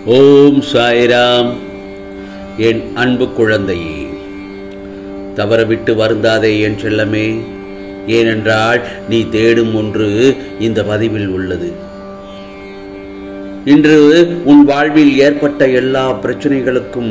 ஓம் சாய்ராம் என் அன்பு குழந்தையே தவறவிட்டு வருந்தாதே என் செல்லமே ஏனென்றால் நீ தேடும் ஒன்று இந்த பதிவில் உள்ளது இன்று உன் வாழ்வில் ஏற்பட்ட எல்லா பிரச்சனைகளுக்கும்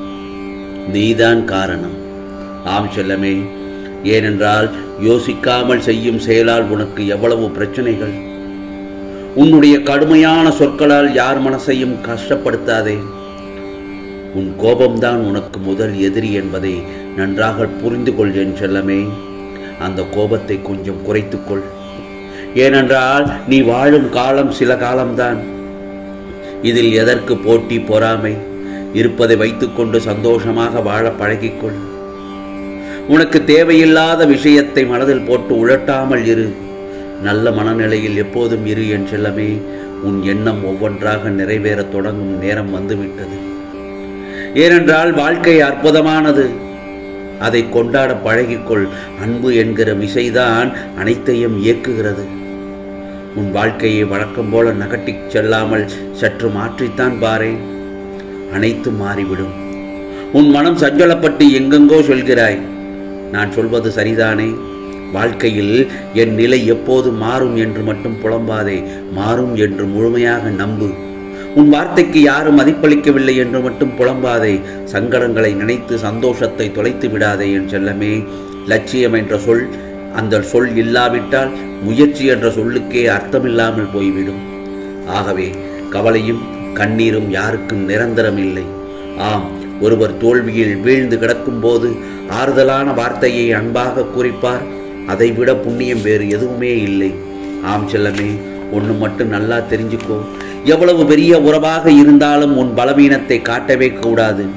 நீதான் காரணம் ஆம் செல்லமே ஏனென்றால் யோசிக்காமல் செய்யும் செயலால் உனக்கு எவ்வளவு பிரச்சனைகள் உன்னுடைய கடுமையான சொற்களால் யார் மனசையும் கஷ்டப்படுத்தாதே உன் கோபம்தான் உனக்கு முதல் எதிரி என்பதை நன்றாக புரிந்து கொள் என் செல்லமே அந்த கோபத்தை கொஞ்சம் குறைத்துக்கொள் ஏனென்றால் நீ வாழும் காலம் சில காலம்தான் இதில் எதற்கு போட்டி பொறாமை இருப்பதை வைத்துக்கொண்டு சந்தோஷமாக வாழ பழகிக்கொள் உனக்கு தேவையில்லாத விஷயத்தை மனதில் போட்டு உழட்டாமல் இரு நல்ல மனநிலையில் எப்போதும் இரு என் செல்லமே உன் எண்ணம் ஒவ்வொன்றாக நிறைவேறத் தொடங்கும் நேரம் வந்துவிட்டது ஏனென்றால் வாழ்க்கை அற்புதமானது அதை கொண்டாட பழகிக்கொள் அன்பு என்கிற விசைதான் அனைத்தையும் இயக்குகிறது உன் வாழ்க்கையை வழக்கம் போல நகட்டிச் செல்லாமல் சற்று மாற்றித்தான் பாரேன் அனைத்தும் மாறிவிடும் உன் மனம் சஞ்சலப்பட்டு எங்கெங்கோ சொல்கிறாய் நான் சொல்வது சரிதானே வாழ்க்கையில் என் நிலை எப்போது மாறும் என்று மட்டும் புலம்பாதே மாறும் என்று முழுமையாக நம்பு உன் வார்த்தைக்கு யாரும் மதிப்பளிக்கவில்லை என்று மட்டும் புலம்பாதே சங்கடங்களை நினைத்து சந்தோஷத்தை தொலைத்து விடாதே என் செல்லமே லட்சியம் என்ற சொல் அந்த சொல் இல்லாவிட்டால் முயற்சி என்ற சொல்லுக்கே அர்த்தமில்லாமல் போய்விடும் ஆகவே கவலையும் கண்ணீரும் யாருக்கும் நிரந்தரம் இல்லை ஆம் ஒருவர் தோல்வியில் வீழ்ந்து கிடக்கும்போது ஆறுதலான வார்த்தையை அன்பாக குறிப்பார் அதைவிட புண்ணியம் வேறு எதுவுமே இல்லை ஆம் செல்லமே ஒன்று மட்டும் நல்லா தெரிஞ்சுக்கோ எவ்வளவு பெரிய உறவாக இருந்தாலும் உன் பலவீனத்தை காட்டவே கூடாது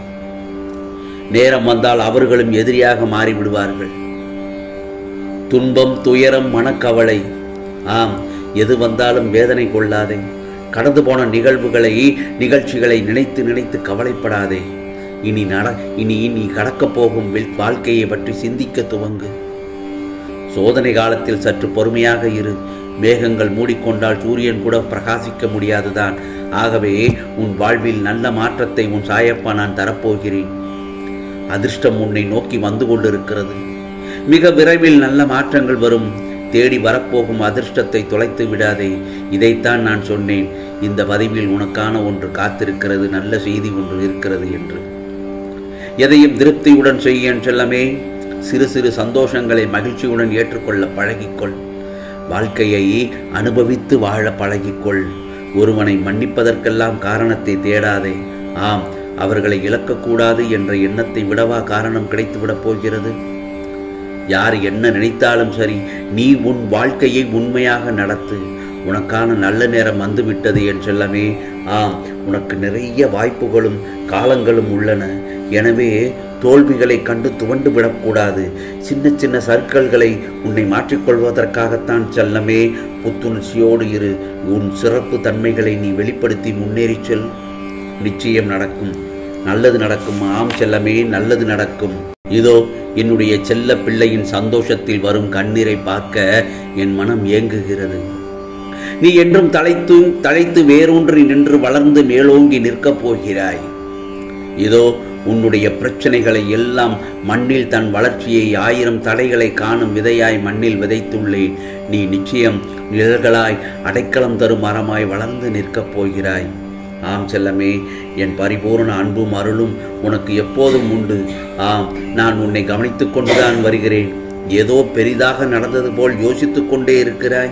நேரம் வந்தால் அவர்களும் எதிரியாக மாறிவிடுவார்கள் துன்பம் துயரம் மனக்கவலை ஆம் எது வந்தாலும் வேதனை கொள்ளாதே கடந்து போன நிகழ்வுகளை நிகழ்ச்சிகளை நினைத்து நினைத்து கவலைப்படாதே இனி நட இனி நீ கடக்கப் போகும் வில்- வாழ்க்கையை பற்றி சிந்திக்க துவங்கு சோதனை காலத்தில் சற்று பொறுமையாக இரு மேகங்கள் மூடிக்கொண்டால் சூரியன் கூட பிரகாசிக்க முடியாதுதான் ஆகவே உன் வாழ்வில் நல்ல மாற்றத்தை உன் சாயப்பா நான் தரப்போகிறேன் அதிர்ஷ்டம் உன்னை நோக்கி வந்து கொண்டிருக்கிறது மிக விரைவில் நல்ல மாற்றங்கள் வரும் தேடி வரப்போகும் அதிர்ஷ்டத்தை தொலைத்து விடாதே இதைத்தான் நான் சொன்னேன் இந்த பதிவில் உனக்கான ஒன்று காத்திருக்கிறது நல்ல செய்தி ஒன்று இருக்கிறது என்று எதையும் திருப்தியுடன் செய்ய என் செல்லமே சிறு சிறு சந்தோஷங்களை மகிழ்ச்சியுடன் ஏற்றுக்கொள்ள பழகிக்கொள் வாழ்க்கையை அனுபவித்து வாழ பழகிக்கொள் ஒருவனை மன்னிப்பதற்கெல்லாம் காரணத்தை தேடாதே ஆம் அவர்களை இழக்கக்கூடாது என்ற எண்ணத்தை விடவா காரணம் கிடைத்துவிடப் போகிறது யார் என்ன நினைத்தாலும் சரி நீ உன் வாழ்க்கையை உண்மையாக நடத்து உனக்கான நல்ல நேரம் வந்துவிட்டது என் செல்லமே ஆம் உனக்கு நிறைய வாய்ப்புகளும் காலங்களும் உள்ளன எனவே தோல்விகளை கண்டு துவண்டு விடக்கூடாது சின்ன சின்ன சர்க்கல்களை உன்னை மாற்றிக்கொள்வதற்காகத்தான் செல்லமே புத்துணர்ச்சியோடு இரு உன் சிறப்பு தன்மைகளை நீ வெளிப்படுத்தி முன்னேறிச் செல் நிச்சயம் நடக்கும் நல்லது நடக்கும் ஆம் செல்லமே நல்லது நடக்கும் இதோ என்னுடைய செல்ல பிள்ளையின் சந்தோஷத்தில் வரும் கண்ணீரை பார்க்க என் மனம் ஏங்குகிறது நீ என்றும் தலைத்து தலைத்து வேரூன்றி நின்று வளர்ந்து மேலோங்கி நிற்கப் போகிறாய் இதோ உன்னுடைய பிரச்சனைகளை எல்லாம் மண்ணில் தன் வளர்ச்சியை ஆயிரம் தடைகளை காணும் விதையாய் மண்ணில் விதைத்துள்ளேன் நீ நிச்சயம் நிழல்களாய் அடைக்கலம் தரும் மரமாய் வளர்ந்து நிற்கப் போகிறாய் ஆம் செல்லமே என் பரிபூர்ண அன்பும் அருளும் உனக்கு எப்போதும் உண்டு ஆம் நான் உன்னை கவனித்துக் கொண்டுதான் வருகிறேன் ஏதோ பெரிதாக நடந்தது போல் யோசித்துக் கொண்டே இருக்கிறாய்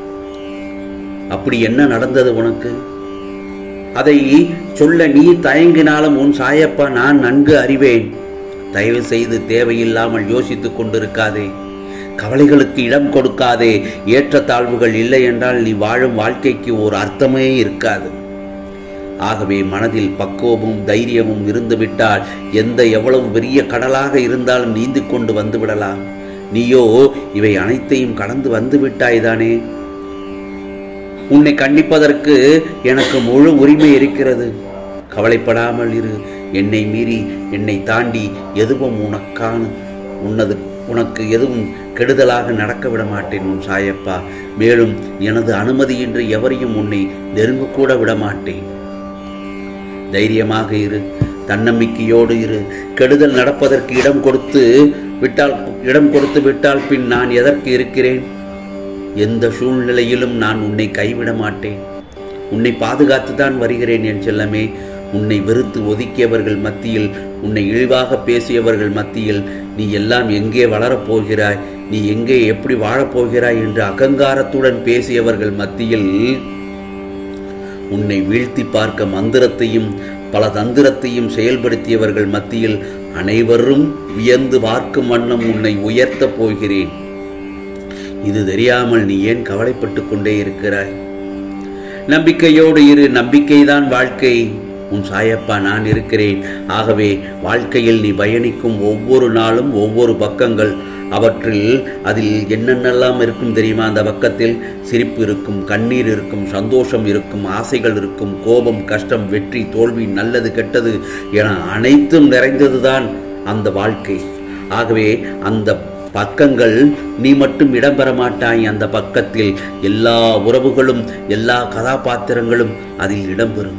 அப்படி என்ன நடந்தது உனக்கு அதை சொல்ல நீ தயங்கினாலும் உன் சாயப்பா நான் நன்கு அறிவேன் தயவு செய்து தேவையில்லாமல் யோசித்துக் கொண்டிருக்காதே கவலைகளுக்கு இடம் கொடுக்காதே ஏற்றத்தாழ்வுகள் இல்லை என்றால் நீ வாழும் வாழ்க்கைக்கு ஒரு அர்த்தமே இருக்காது ஆகவே மனதில் பக்குவமும் தைரியமும் இருந்துவிட்டால் எந்த எவ்வளவு பெரிய கடலாக இருந்தாலும் நீந்தி கொண்டு வந்து விடலாம் நீயோ இவை அனைத்தையும் கடந்து வந்து விட்டாய்தானே உன்னை கண்டிப்பதற்கு எனக்கு முழு உரிமை இருக்கிறது கவலைப்படாமல் இரு என்னை மீறி என்னை தாண்டி எதுவும் உனக்கான உன்னது உனக்கு எதுவும் கெடுதலாக நடக்க விட மாட்டேன் உன் சாயப்பா மேலும் எனது அனுமதியின்றி எவரையும் உன்னை நெருங்கக்கூட விட மாட்டேன் தைரியமாக இரு தன்னம்பிக்கையோடு இரு கெடுதல் நடப்பதற்கு இடம் கொடுத்து விட்டால் இடம் கொடுத்து விட்டால் பின் நான் எதற்கு இருக்கிறேன் எந்த சூழ்நிலையிலும் நான் உன்னை கைவிட மாட்டேன் உன்னை பாதுகாத்து தான் வருகிறேன் என் செல்லமே உன்னை வெறுத்து ஒதுக்கியவர்கள் மத்தியில் உன்னை இழிவாக பேசியவர்கள் மத்தியில் நீ எல்லாம் எங்கே வளரப் போகிறாய் நீ எங்கே எப்படி வாழப்போகிறாய் என்று அகங்காரத்துடன் பேசியவர்கள் மத்தியில் உன்னை வீழ்த்தி பார்க்க மந்திரத்தையும் பல தந்திரத்தையும் செயல்படுத்தியவர்கள் மத்தியில் அனைவரும் வியந்து பார்க்கும் வண்ணம் உன்னை உயர்த்தப் போகிறேன் இது தெரியாமல் நீ ஏன் கவலைப்பட்டு கொண்டே இருக்கிறாய் நம்பிக்கையோடு இரு நம்பிக்கைதான் வாழ்க்கை உன் சாயப்பா நான் இருக்கிறேன் ஆகவே வாழ்க்கையில் நீ பயணிக்கும் ஒவ்வொரு நாளும் ஒவ்வொரு பக்கங்கள் அவற்றில் அதில் என்னென்னலாம் இருக்கும் தெரியுமா அந்த பக்கத்தில் சிரிப்பு இருக்கும் கண்ணீர் இருக்கும் சந்தோஷம் இருக்கும் ஆசைகள் இருக்கும் கோபம் கஷ்டம் வெற்றி தோல்வி நல்லது கெட்டது என அனைத்தும் நிறைந்ததுதான் அந்த வாழ்க்கை ஆகவே அந்த பக்கங்கள் நீ மட்டும் இடம்பெற மாட்டாய் அந்த பக்கத்தில் எல்லா உறவுகளும் எல்லா கதாபாத்திரங்களும் அதில் இடம்பெறும்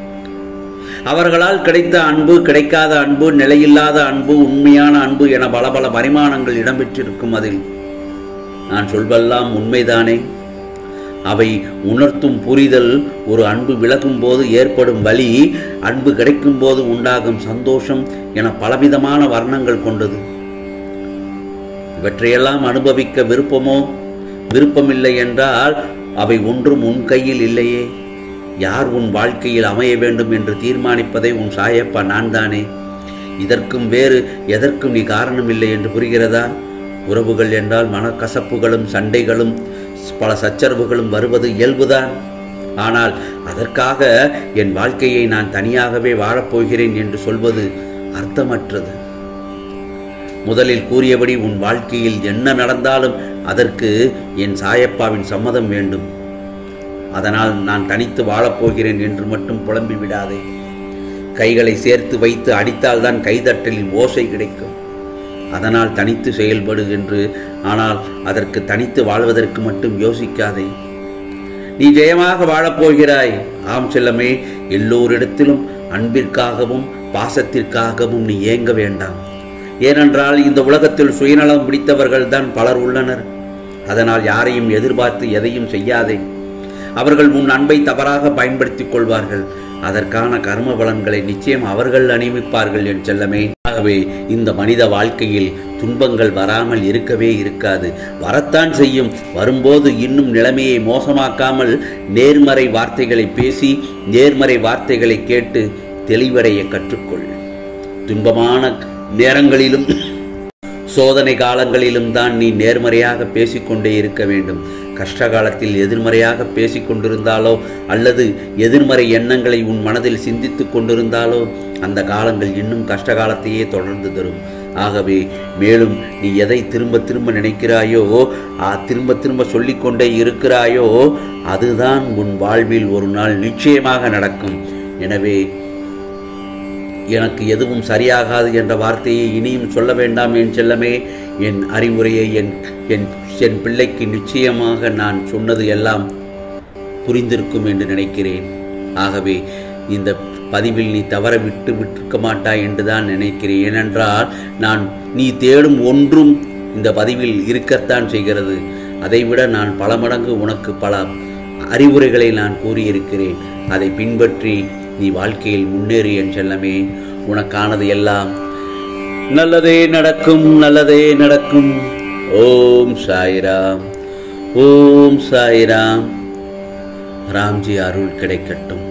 அவர்களால் கிடைத்த அன்பு கிடைக்காத அன்பு நிலையில்லாத அன்பு உண்மையான அன்பு என பல பல பரிமாணங்கள் இடம்பெற்றிருக்கும் அதில் நான் சொல்வெல்லாம் உண்மைதானே அவை உணர்த்தும் புரிதல் ஒரு அன்பு விலகும் போது ஏற்படும் வலி அன்பு கிடைக்கும் போது உண்டாகும் சந்தோஷம் என பலவிதமான வர்ணங்கள் கொண்டது இவற்றையெல்லாம் அனுபவிக்க விருப்பமோ விருப்பமில்லை என்றால் அவை ஒன்றும் உன் கையில் இல்லையே யார் உன் வாழ்க்கையில் அமைய வேண்டும் என்று தீர்மானிப்பதை உன் சாயப்பா நான் தானே இதற்கும் வேறு எதற்கும் நீ காரணமில்லை என்று புரிகிறதா உறவுகள் என்றால் மனக்கசப்புகளும் சண்டைகளும் பல சச்சரவுகளும் வருவது இயல்புதான் ஆனால் அதற்காக என் வாழ்க்கையை நான் தனியாகவே வாழப்போகிறேன் என்று சொல்வது அர்த்தமற்றது முதலில் கூறியபடி உன் வாழ்க்கையில் என்ன நடந்தாலும் அதற்கு என் சாயப்பாவின் சம்மதம் வேண்டும் அதனால் நான் தனித்து வாழப்போகிறேன் என்று மட்டும் புலம்பி விடாதே கைகளை சேர்த்து வைத்து அடித்தால்தான் கைதட்டலின் ஓசை கிடைக்கும் அதனால் தனித்து செயல்படு என்று ஆனால் அதற்கு தனித்து வாழ்வதற்கு மட்டும் யோசிக்காதே நீ ஜெயமாக வாழப்போகிறாய் ஆம் செல்லமே எல்லோரிடத்திலும் அன்பிற்காகவும் பாசத்திற்காகவும் நீ ஏங்க வேண்டாம் ஏனென்றால் இந்த உலகத்தில் சுயநலம் பிடித்தவர்கள் தான் பலர் உள்ளனர் அதனால் யாரையும் எதிர்பார்த்து எதையும் செய்யாதே அவர்கள் உன் அன்பை தவறாக பயன்படுத்திக் கொள்வார்கள் அதற்கான கர்ம பலன்களை நிச்சயம் அவர்கள் அணிவிப்பார்கள் என் செல்லமே ஆகவே இந்த மனித வாழ்க்கையில் துன்பங்கள் வராமல் இருக்கவே இருக்காது வரத்தான் செய்யும் வரும்போது இன்னும் நிலைமையை மோசமாக்காமல் நேர்மறை வார்த்தைகளை பேசி நேர்மறை வார்த்தைகளை கேட்டு தெளிவடைய கற்றுக்கொள் துன்பமான நேரங்களிலும் சோதனை காலங்களிலும் தான் நீ நேர்மறையாக பேசிக்கொண்டே இருக்க வேண்டும் கஷ்ட காலத்தில் எதிர்மறையாக பேசிக் கொண்டிருந்தாலோ அல்லது எதிர்மறை எண்ணங்களை உன் மனதில் சிந்தித்து கொண்டிருந்தாலோ அந்த காலங்கள் இன்னும் கஷ்ட காலத்தையே தொடர்ந்து தரும் ஆகவே மேலும் நீ எதை திரும்ப திரும்ப நினைக்கிறாயோ ஆ திரும்ப திரும்ப சொல்லிக்கொண்டே இருக்கிறாயோ அதுதான் உன் வாழ்வில் ஒரு நாள் நிச்சயமாக நடக்கும் எனவே எனக்கு எதுவும் சரியாகாது என்ற வார்த்தையை இனியும் சொல்ல வேண்டாம் என் செல்லமே என் அறிவுரையை என் என் என் பிள்ளைக்கு நிச்சயமாக நான் சொன்னது எல்லாம் புரிந்திருக்கும் என்று நினைக்கிறேன் ஆகவே இந்த பதிவில் நீ தவற விட்டு விட்டிருக்க மாட்டாய் என்று தான் நினைக்கிறேன் ஏனென்றால் நான் நீ தேடும் ஒன்றும் இந்த பதிவில் இருக்கத்தான் செய்கிறது அதைவிட நான் பல மடங்கு உனக்கு பல அறிவுரைகளை நான் கூறியிருக்கிறேன் அதை பின்பற்றி நீ வாழ்க்கையில் முன்னேறி என் செல்லமே உனக்கானது எல்லாம் நல்லதே நடக்கும் நல்லதே நடக்கும் ஓம் சாய்ராம் ஓம் சாய்ராம் ராம்ஜி அருள் கிடைக்கட்டும்